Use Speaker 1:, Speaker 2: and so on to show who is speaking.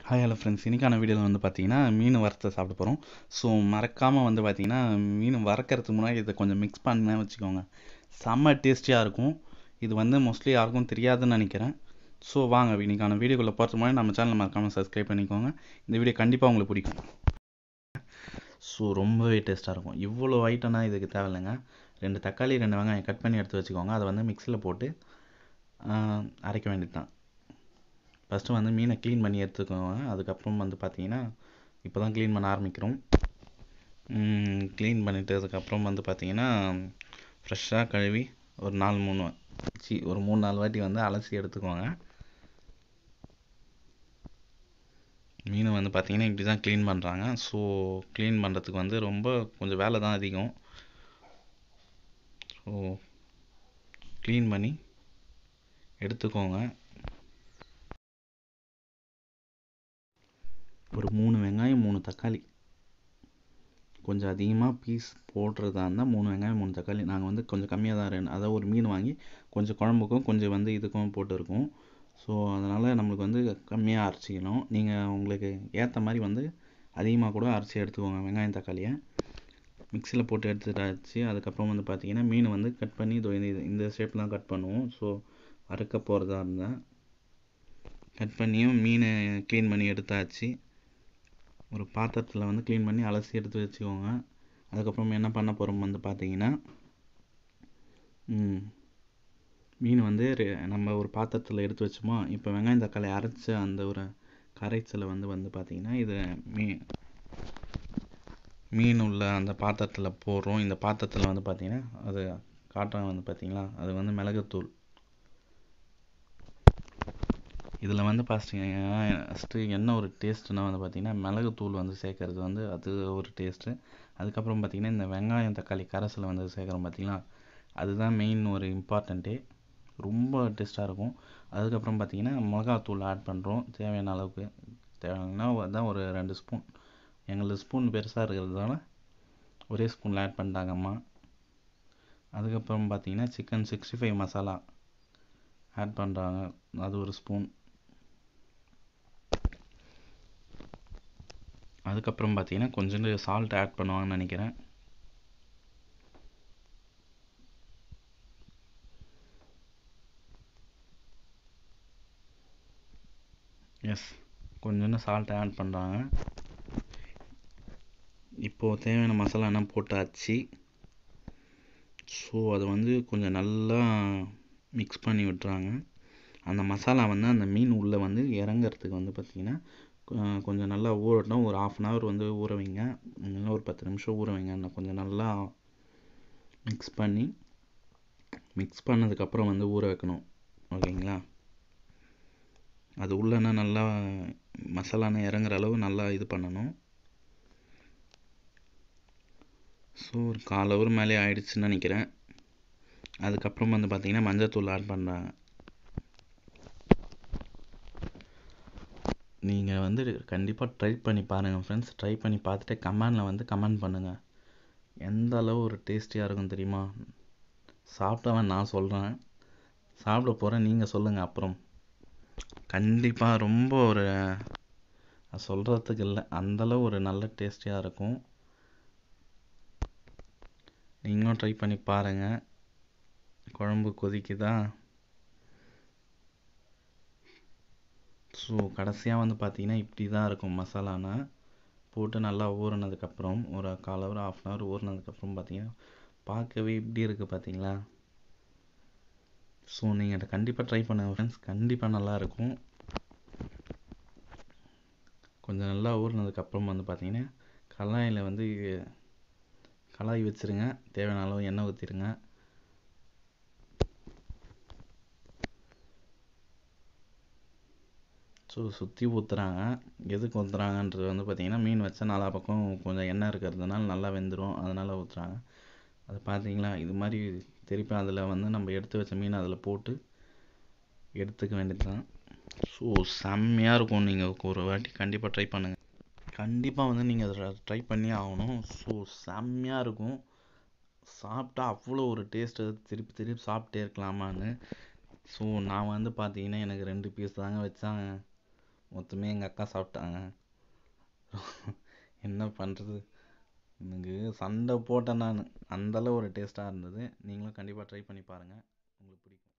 Speaker 1: hi hello friends இன்றைக்கான வீடியோவில் வந்து பார்த்தீங்கன்னா மீன் வறுத்த சாப்பிட போகிறோம் ஸோ மறக்காமல் வந்து பார்த்தீங்கன்னா மீன் வறுக்கறதுக்கு முன்னாடி இதை கொஞ்சம் மிக்ஸ் பண்ண வச்சுக்கோங்க செம்ம டேஸ்டியாக இருக்கும் இது வந்து மோஸ்ட்லி யாருக்கும் தெரியாதுன்னு நினைக்கிறேன் ஸோ வாங்க இன்றைக்கான வீடியோக்குள்ளே போகிறதுக்கு முன்னாடி நம்ம சேனல் மறக்காமல் சப்ஸ்கிரைப் பண்ணிக்கோங்க இந்த வீடியோ கண்டிப்பாக உங்களுக்கு பிடிக்கும் ஸோ ரொம்பவே டேஸ்ட்டாக இருக்கும் இவ்வளோ ஐட்டம்னா இதுக்கு தேவையில்லைங்க ரெண்டு தக்காளி ரெண்டு வெங்காயம் கட் பண்ணி எடுத்து வச்சுக்கோங்க அதை வந்து மிக்சியில் போட்டு ஆஹ், அரைக்க வேண்டியது தான் ஃபஸ்ட்டு வந்து மீனை க்ளீன் பண்ணி எடுத்துக்கோங்க அதுக்கப்புறம் வந்து பார்த்தீங்கன்னா இப்போ தான் க்ளீன் பண்ண ஆரம்பிக்கிறோம் க்ளீன் பண்ணிட்டு அதுக்கப்புறம் வந்து பார்த்தீங்கன்னா ஃப்ரெஷ்ஷாக கழுவி ஒரு நாலு மூணு சி ஒரு மூணு நாலு வாட்டி வந்து அலசி எடுத்துக்கோங்க மீன் வந்து பார்த்தீங்கன்னா இப்படி தான் க்ளீன் பண்ணுறாங்க ஸோ க்ளீன் பண்ணுறதுக்கு வந்து ரொம்ப கொஞ்சம் வேலை தான் அதிகம் ஸோ க்ளீன் பண்ணி எடுத்துக்கோங்க ஒரு மூணு வெங்காயம் மூணு தக்காளி கொஞ்சம் அதிகமாக பீஸ் போடுறதா இருந்தால் மூணு வெங்காயம் மூணு தக்காளி நாங்கள் வந்து கொஞ்சம் கம்மியாக தான் ரெண்டு அதாவது ஒரு மீன் வாங்கி கொஞ்சம் குழம்புக்கும் கொஞ்சம் வந்து இதுக்கும் போட்டிருக்கோம் ஸோ அதனால் நம்மளுக்கு வந்து கம்மியாக அரைச்சிக்கணும் நீங்கள் உங்களுக்கு ஏற்ற மாதிரி வந்து அதிகமாக கூட அரைச்சி எடுத்துக்கோங்க வெங்காயம் தக்காளியை மிக்சியில் போட்டு எடுத்துட்டாச்சு அதுக்கப்புறம் வந்து பார்த்தீங்கன்னா மீன் வந்து கட் பண்ணி இதோ இந்த இந்த ஷேப்பில் தான் கட் பண்ணுவோம் ஸோ அறுக்க போகிறதா இருந்தால் கட் பண்ணியும் மீனை க்ளீன் பண்ணி எடுத்தாச்சு ஒரு பாத்திரத்தில் வந்து க்ளீன் பண்ணி அலசி எடுத்து வச்சுக்கோங்க அதுக்கப்புறம் என்ன பண்ண போகிறோம் வந்து பார்த்தீங்கன்னா ம், மீன் வந்து ரெ- நம்ம ஒரு பாத்திரத்தில் எடுத்து வச்சோமா இப்போ வெங்காயம் தக்காளி அரைச்ச அந்த ஒரு கரைச்சலை வந்து வந்து பார்த்தீங்கன்னா இது மீ மீன் உள்ள அந்த பாத்திரத்தில் போடுறோம் இந்த பாத்திரத்தில் வந்து பார்த்தீங்கன்னா அது காட்டுறேன் வந்து பார்த்தீங்களா அது வந்து மிளகுத்தூள் இதில் வந்து பார்த்தீங்கன்னா ஃபஸ்ட்டு என்ன ஒரு டேஸ்ட்னா வந்து பார்த்தீங்கன்னா மிளகுத்தூள் வந்து சேர்க்கறது வந்து அது ஒரு டேஸ்ட்டு அதுக்கப்புறம் பார்த்தீங்கன்னா இந்த வெங்காயம் தக்காளி கரைசலை வந்து சேர்க்குறோம் பார்த்தீங்களா அதுதான் மெயின் ஒரு இம்பார்ட்டண்ட்டே ரொம்ப டேஸ்ட்டாக இருக்கும் அதுக்கப்புறம் பார்த்தீங்கன்னா மிளகாத்தூள் ஆட் பண்ணுறோம் தேவையான அளவுக்கு தேவைன்னா அதான் ஒரு ரெண்டு ஸ்பூன் எங்களது ஸ்பூன் பெருசாக இருக்கிறதுனால ஒரே ஸ்பூனில் ஆட் பண்ணிட்டாங்க அம்மா அதுக்கப்புறம் பார்த்தீங்கன்னா chicken sixty five masala add பண்ணுறாங்க அது ஒரு ஸ்பூன் அதுக்கப்புறம் பார்த்தீங்கன்னா கொஞ்சோண்டு சால்ட் ஆட் பண்ணுவாங்கன்னு நினைக்கிறேன் எஸ் கொஞ்சோண்டு சால்ட் ஆட் பண்ணுறாங்க இப்போது தேவையான மசாலா என்ன போட்டாச்சு ஸோ அதை வந்து கொஞ்சம் நல்லா மிக்ஸ் பண்ணி விட்டுறாங்க அந்த மசாலா வந்து அந்த மீன் உள்ளே வந்து இறங்கறதுக்கு வந்து பார்த்திங்கன்னா கொ- கொஞ்சம் நல்லா ஊறட்டும் ஒரு ஆஃப் அன் ஹவர் வந்து ஊற வைங்க இல்லைன்னா ஒரு பத்து நிமிஷம் ஊற வைங்க இன்னும் கொஞ்சம் நல்லா மிக்ஸ் பண்ணி மிக்ஸ் பண்ணதுக்கப்புறம் வந்து ஊற வைக்கணும் ஓகேங்களா அது உள்ளனா நல்லா மசாலான இறங்குற அளவு நல்லா இது பண்ணணும் ஸோ ஒரு கால் ஹவர் மேலே ஆயிடுச்சுன்னு நினைக்கிறேன் அதுக்கப்புறம் வந்து பார்த்தீங்கன்னா மஞ்சத்தூள் ஆட் பண்ணுறாங்க நீங்கள் வந்து கண்டிப்பாக ட்ரை பண்ணி பாருங்கள் ஃப்ரெண்ட்ஸ் ட்ரை பண்ணி பார்த்துட்டு கமெண்டில் வந்து கமெண்ட் பண்ணுங்கள் எந்த அளவு ஒரு டேஸ்டியாக இருக்கும் தெரியுமா சாப்பிட்டவன் நான் சொல்கிறேன் சாப்பிட போகிறேன் நீங்கள் சொல்லுங்கள் அப்புறம் கண்டிப்பாக ரொம்ப ஒரு சொல்கிறதுக்கு இல்லை அந்தளவு ஒரு நல்ல டேஸ்டியாக இருக்கும் நீங்களும் ட்ரை பண்ணி பாருங்கள் குழம்பு கொதிக்குதா ஸோ கடைசியாக வந்து பார்த்தீங்கன்னா இப்படி தான் இருக்கும் மசாலானா போட்டு நல்லா ஊறினதுக்கப்புறம் ஒரு கால் ஹவர் ஆஃப் அன் ஹவர் ஊறினதுக்கப்புறம் பார்த்தீங்கன்னா பார்க்கவே இப்படி இருக்குது பார்த்தீங்களா ஸோ நீங்கள் அதை கண்டிப்பாக ட்ரை பண்ணுங்கள் ஃப்ரெண்ட்ஸ் கண்டிப்பாக நல்லா இருக்கும் கொஞ்சம் நல்லா ஊறினதுக்கப்புறம் வந்து பார்த்தீங்கன்னா கடாயில் வந்து கடாய் வச்சுருங்க தேவையான அளவு எண்ணெய் ஊற்றிடுங்க ஸோ சுற்றி ஊற்றுறாங்க எதுக்கு ஊற்றுறாங்கன்றது வந்து பார்த்தீங்கன்னா மீன் வச்சா நாலா பக்கம் கொஞ்சம் எண்ணெய் இருக்கிறதுனால நல்லா வெந்துடும் அதனால் ஊற்றுறாங்க அது பார்த்தீங்களா இது மாதிரி திருப்பி அதில் வந்து நம்ம எடுத்து வச்ச மீன் அதில் போட்டு எடுத்துக்க வேண்டியது தான் ஸோ செம்மையாக இருக்கும் நீங்கள் ஒரு வாட்டி கண்டிப்பாக ட்ரை பண்ணுங்கள் கண்டிப்பாக வந்து நீங்கள் அதை ட்ரை பண்ணி ஆகணும் ஸோ செம்மையாக இருக்கும் சாப்பிட்டா அவ்வளோ ஒரு டேஸ்ட்டு திருப்பி திருப்பி சாப்பிட்டே இருக்கலாமான்னு ஸோ நான் வந்து பார்த்தீங்கன்னா எனக்கு ரெண்டு பீஸ் தாங்க வச்சாங்க மொத்தமே எங்கள் அக்கா சாப்பிட்டாங்க என்ன பண்ணுறது எனக்கு சண்டை போட்டேன் நான் அந்தளவு ஒரு டேஸ்ட்டாக இருந்தது நீங்களும் கண்டிப்பாக ட்ரை பண்ணி பாருங்கள் உங்களுக்கு பிடிக்கும்